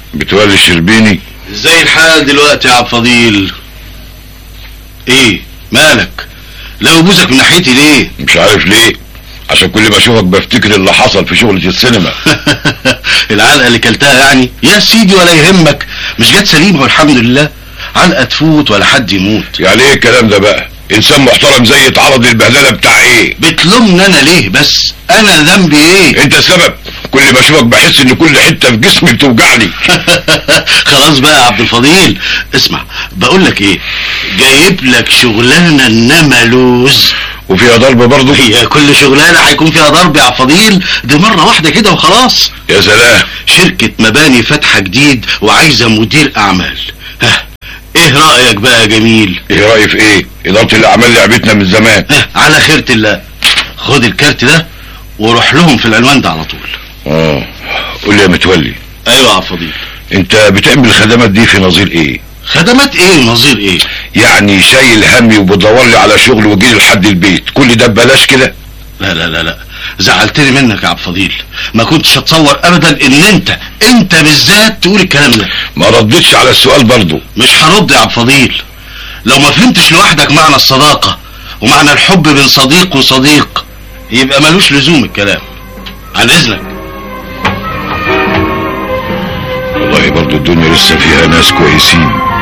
بتولي الشربيني ازاي الحال دلوقتي يا عبد الفضيل ايه مالك لو بوزك من ناحيتي ليه مش عارف ليه عشان كل ما اشوفك بفتكر اللي حصل في شغلة السينما العلقه اللي كلتها يعني يا سيدي ولا يهمك مش جت سليمه والحمد لله علقه تفوت ولا حد يموت يعني ايه الكلام ده بقى انسان محترم زي اتعرض للبهدله بتاع ايه بتلومني انا ليه بس انا ذنبي ايه انت السبب كل ما اشوفك بحس ان كل حته في جسمي بتوجعني خلاص بقى يا عبد الفضيل اسمع بقول لك ايه جايب لك شغلانه انما لوز وفيها ضرب برضه هي كل شغلانه هيكون فيها ضرب يا عبد الفضيل دي مره واحده كده وخلاص يا سلام شركه مباني فاتحه جديد وعايزه مدير اعمال ها ايه رايك بقى يا جميل ايه رايي في ايه اداره الاعمال لعبتنا من زمان ها على خيرة الله خد الكارت ده وروح لهم في العنوان ده على طول اه قول لي يا متولي ايوه يا عبد الفضيل انت بتعمل الخدمات دي في نظير ايه خدمات ايه ونظير ايه يعني شايل همي وبتدور لي على شغل وجيلي لحد البيت كل ده ببلاش كده لا لا لا لا زعلتني منك يا عبد الفضيل ما كنتش اتصور ابدا ان انت انت بالذات تقول الكلام ده ما ردتش على السؤال برضه مش هرد يا عبد الفضيل لو ما فهمتش لوحدك معنى الصداقة ومعنى الحب بين صديق وصديق يبقى ملوش لزوم الكلام عن اذنك والله برضه الدنيا لسه فيها ناس كويسين